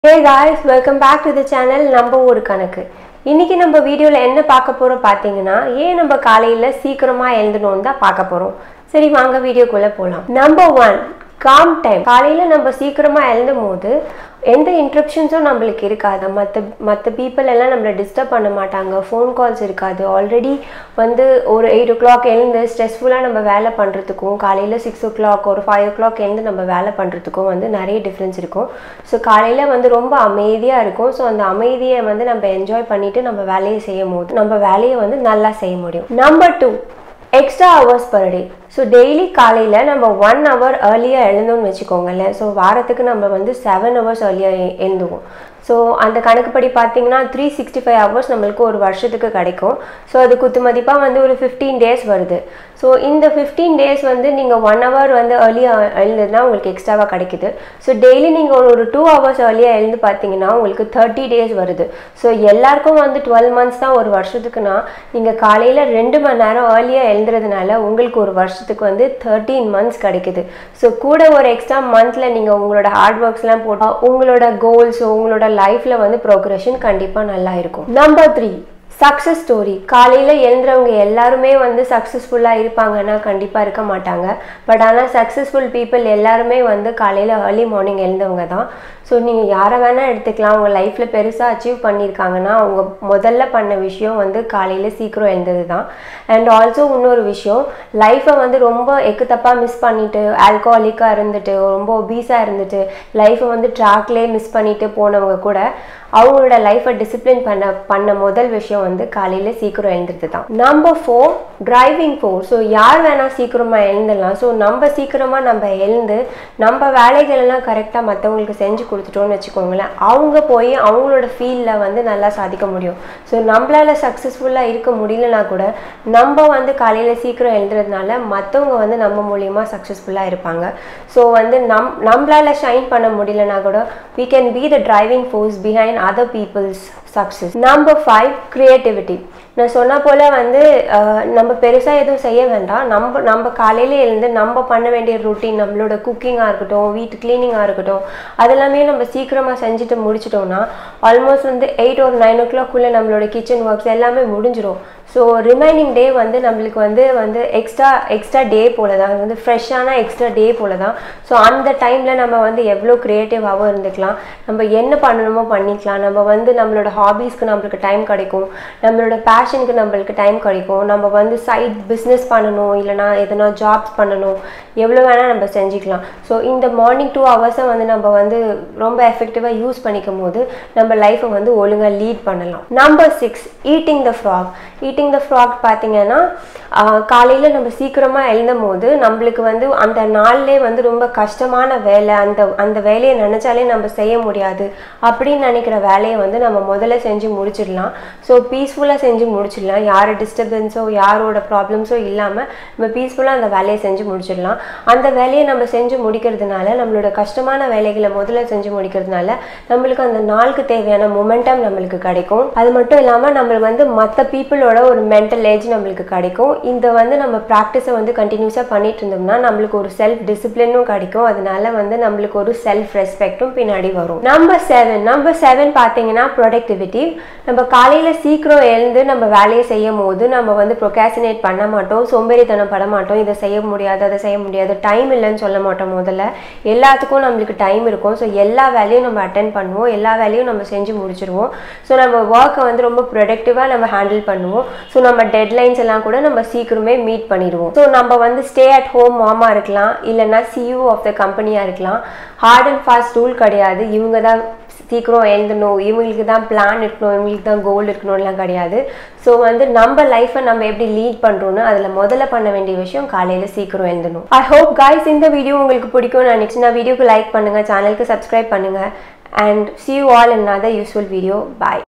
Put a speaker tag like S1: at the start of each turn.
S1: hey guys welcome back to the channel நம்ம ஒரு கணக்கு இன்னைக்கு நம்ம வீடியோவில் என்ன பார்க்க போகிறோம் பார்த்தீங்கன்னா ஏன் நம்ம காலையில் சீக்கிரமாக எழுந்தணும்னு தான் பார்க்க போகிறோம் சரி வாங்க வீடியோக்குள்ளே போகலாம் நம்பர் ஒன் காம் டைம் காலையில் நம்ம சீக்கிரமாக எழுந்தும் போது எந்த இன்ட்ரப்ஷன்ஸும் நம்மளுக்கு இருக்காது மற்ற மற்ற பீப்புள் எல்லாம் நம்மளை டிஸ்டர்ப் பண்ண மாட்டாங்க ஃபோன் கால்ஸ் இருக்காது ஆல்ரெடி வந்து ஒரு எயிட் ஓ கிளாக் எழுந்து ஸ்ட்ரெஸ்ஃபுல்லாக நம்ம வேலை பண்ணுறதுக்கும் காலையில் சிக்ஸ் ஓ கிளாக் ஒரு ஃபைவ் ஓ கிளாக் எழுந்து நம்ம வேலை பண்ணுறதுக்கும் வந்து நிறைய டிஃப்ரென்ஸ் இருக்கும் ஸோ காலையில் வந்து ரொம்ப அமைதியாக இருக்கும் ஸோ அந்த அமைதியை வந்து நம்ம என்ஜாய் பண்ணிவிட்டு நம்ம வேலையை செய்யும் போது நம்ம வேலையை வந்து நல்லா செய்ய முடியும் number two extra hours per day so daily காலையில் நம்ம ஒன் ஹவர் ஏர்லியாக எழுந்தோம்னு வச்சுக்கோங்களேன் ஸோ வாரத்துக்கு நம்ம வந்து செவன் ஹவர்ஸ் ஏர்லியாக எழுந்துவோம் ஸோ அந்த கணக்குப்படி பார்த்தீங்கன்னா த்ரீ சிக்ஸ்டி ஃபைவ் ஹவர்ஸ் நம்மளுக்கு ஒரு வருஷத்துக்கு கிடைக்கும் ஸோ அது குத்து மதிப்பாக வந்து ஒரு ஃபிஃப்டீன் டேஸ் வருது ஸோ இந்த ஃபிஃப்டீன் டேஸ் வந்து நீங்கள் ஒன் ஹவர் வந்து ஏர்லியாக எழுந்ததுனா உங்களுக்கு எக்ஸ்ட்ராவாக கிடைக்குது ஸோ டெய்லி நீங்கள் ஒரு ஒரு டூ ஹவர்ஸ் ஏர்லியாக எழுந்து பார்த்தீங்கன்னா உங்களுக்கு தேர்ட்டி டேஸ் வருது ஸோ எல்லாருக்கும் வந்து டுவெல் மந்த்ஸ் தான் ஒரு வருஷத்துக்குனா நீங்கள் காலையில் ரெண்டு மணி நேரம் ஏர்லியாக எழுந்துறதுனால உங்களுக்கு ஒரு வருஷத்துக்கு வந்து தேர்ட்டீன் மந்த்ஸ் கிடைக்குது ஸோ கூட ஒரு எக்ஸ்ட்ரா மந்த்தில் நீங்கள் உங்களோட ஹார்ட் ஒர்க்ஸ்லாம் போட்டால் உங்களோட கோல்ஸ் உங்களோட லைஃப்பில் வந்து ப்ரோக்ரெஷன் கண்டிப்பாக நல்லா இருக்கும் நம்பர் த்ரீ சக்ஸஸ் ஸ்டோரி காலையில் எழுந்துறவங்க எல்லாருமே வந்து சக்ஸஸ்ஃபுல்லாக இருப்பாங்கன்னா கண்டிப்பாக இருக்க மாட்டாங்க பட் ஆனால் சக்ஸஸ்ஃபுல் பீப்புள் எல்லாருமே வந்து காலையில் ஏர்லி மார்னிங் எழுந்தவங்க தான் ஸோ நீங்கள் யாரை வேணால் எடுத்துக்கலாம் அவங்க லைஃப்பில் பெருசாக அச்சீவ் பண்ணியிருக்காங்கன்னா அவங்க முதல்ல பண்ண விஷயம் வந்து காலையில் சீக்கிரம் எழுந்தது தான் அண்ட் ஆல்சோ இன்னொரு விஷயம் லைஃப்பை வந்து ரொம்ப எக்கு தப்பாக மிஸ் பண்ணிவிட்டு ஆல்கோஹாலிக்காக இருந்துட்டு ரொம்ப ஒபீஸாக இருந்துட்டு லைஃப்பை வந்து ட்ராக்லேயே மிஸ் பண்ணிட்டு போனவங்க கூட அவங்களோட லைஃப்பை டிசிப்ளின் பண்ண பண்ண முதல் விஷயம் வந்து காலையில் சீக்கிரம் எழுந்துறது தான் number four driving four so யார் வேணால் சீக்கிரமாக எழுந்துடலாம் ஸோ நம்ம சீக்கிரமாக நம்ம எழுந்து நம்ம வேலைகள் எல்லாம் கரெக்டாக மற்றவங்களுக்கு செஞ்சு கொடுத்துட்டோம்னு வச்சுக்கோங்களேன் அவங்க போய் அவங்களோட ஃபீல்டில் வந்து நல்லா சாதிக்க முடியும் ஸோ நம்மளால சக்ஸஸ்ஃபுல்லாக இருக்க முடியலனா கூட நம்ம வந்து காலையில் சீக்கிரம் எழுதுறதுனால மற்றவங்க வந்து நம்ம மூலியமாக சக்ஸஸ்ஃபுல்லாக இருப்பாங்க ஸோ வந்து நம் நம்மளால ஷைன் பண்ண முடியலனா கூட we can be the driving force behind other people's success number five creativity நான் சொன்ன போல் வந்து அஹ், நம்ம பெருசாக எதுவும் செய்ய வேண்டாம் நம்ம நம்ம காலையில எழுந்து நம்ம பண்ண வேண்டிய ருட்டீன் நம்மளோட குக்கிங்காக இருக்கட்டும் வீட்டு க்ளீனிங்காக இருக்கட்டும் அதெல்லாமே நம்ம சீக்கிரமாக செஞ்சுட்டு முடிச்சிட்டோம்னா ஆல்மோஸ்ட் வந்து எயிட் ஒரு நைன் ஓ கிளாக்குள்ளே நம்மளோட கிச்சன் ஒர்க்ஸ் எல்லாமே முடிஞ்சிடும் ஸோ ரிமைனிங் டே வந்து நம்மளுக்கு வந்து வந்து எக்ஸ்ட்ரா எக்ஸ்ட்ரா டே போல தான் வந்து ஃப்ரெஷ்ஷான எக்ஸ்ட்ரா டே போல தான் ஸோ அந்த டைமில் நம்ம வந்து எவ்வளோ க்ரியேட்டிவாகவும் இருந்துக்கலாம் நம்ம என்ன பண்ணணுமோ பண்ணிக்கலாம் நம்ம வந்து நம்மளோட ஹாபீஸ்க்கு நம்மளுக்கு டைம் கிடைக்கும் நம்மளோட பேஷனுக்கு நம்மளுக்கு டைம் கிடைக்கும் நம்ம வந்து சைட் பிஸ்னஸ் பண்ணணும் இல்லைனா எதனா ஜாப்ஸ் பண்ணணும் எவ்வளோ வேணால் நம்ம செஞ்சுக்கலாம் ஸோ இந்த மார்னிங் டூ ஹவர்ஸை வந்து நம்ம வந்து ரொம்ப எஃபெக்டிவாக யூஸ் பண்ணிக்கும் போது நம்ம லைஃப்பை வந்து ஒழுங்காக லீட் பண்ணலாம் number six eating the frog eating the frog பார்த்தீங்கன்னா காலையில் நம்ம சீக்கிரமாக எழுந்தும் போது நம்மளுக்கு வந்து அந்த நாள்லே வந்து ரொம்ப கஷ்டமான வேலை அந்த அந்த வேலையை நினச்சாலே நம்ம செய்ய முடியாது அப்படின்னு நினைக்கிற வேலையை வந்து நம்ம முதல்ல செஞ்சு முடிச்சிடலாம் ஸோ பீஸ்ஃபுல்லாக செஞ்சு முடிச்சிடலாம் யார் டிஸ்டர்பன்ஸோ யாரோட ப்ராப்ளம்ஸோ இல்லாமல் நம்ம பீஸ்ஃபுல்லாக அந்த வேலையை செஞ்சு முடிச்சிடலாம் அந்த வேலையை நம்ம செஞ்சு முடிக்கிறதுனால நம்மளோட கஷ்டமான வேலைகளை முதல்ல செஞ்சு முடிக்கிறதுனால நம்மளுக்கு அந்த நாளுக்கு தேவையான மொமெண்டம் நம்மளுக்கு கிடைக்கும் அது மட்டும் இல்லாமல் நம்ம வந்து மற்ற பீப்புளோட ஒரு மென்டல் ஏஜ் நம்மளுக்கு கிடைக்கும் இந்த வந்து நம்ம ப்ராக்டிஸை வந்து கண்டினியூஸாக பண்ணிட்டு இருந்தோம்னா நம்மளுக்கு ஒரு செல்ஃப் டிசிப்ளினும் கிடைக்கும் அதனால வந்து நம்மளுக்கு ஒரு செல்ஃப் ரெஸ்பெக்டும் பின்னாடி வரும் நம்பர் செவன் நம்பர் செவன் பார்த்தீங்கன்னா ப்ரொடக்டிவிட்டி நம்ம காலையில் சீக்கிரம் எழுந்து நம்ம வேலையை செய்யும் போது நம்ம வந்து ப்ரொகாசினேட் பண்ண மாட்டோம் சோம்பேறித்தனம் பட மாட்டோம் இதை செய்ய முடியாது அதை செய்ய முடியாது டைம் இல்லைன்னு சொல்ல மாட்டோம் முதல்ல எல்லாத்துக்கும் நம்மளுக்கு டைம் இருக்கும் ஸோ எல்லா வேலையும் நம்ம அட்டன் பண்ணுவோம் எல்லா வேலையும் நம்ம செஞ்சு முடிச்சிருவோம் ஸோ நம்ம ஒர்க்கை வந்து ரொம்ப ப்ரொடக்டிவாக நம்ம ஹேண்டில் பண்ணுவோம் ஸோ நம்ம டெட்லைன்ஸ் எல்லாம் கூட நம்ம சீக்கிரமே மீட் பண்ணிடுவோம் ஸோ நம்ம வந்து ஸ்டே அட் ஹோம் மாமா இருக்கலாம் இல்லைன்னா சிஇஓ ஆஃப் த கம்பெனியாக இருக்கலாம் ஹார்ட் அண்ட் ஃபாஸ்ட் ரூல் கிடையாது இவங்க தான் சீக்கிரம் எழுந்தணும் இவங்களுக்கு தான் பிளான் இருக்கணும் இவங்களுக்கு தான் கோல் இருக்கணும்லாம் கிடையாது ஸோ வந்து நம்ம லைஃப்பை நம்ம எப்படி லீட் பண்ணுறோன்னு அதில் முதல்ல பண்ண வேண்டிய விஷயம் காலையில் சீக்கிரம் எழுந்தணும் ஐ ஹோப் காய்ஸ் இந்த வீடியோ உங்களுக்கு பிடிக்கும்னு நினச்சி நான் வீடியோக்கு லைக் பண்ணுங்கள் சேனலுக்கு சப்ஸ்கிரைப் பண்ணுங்கள் and see you all in another useful video bye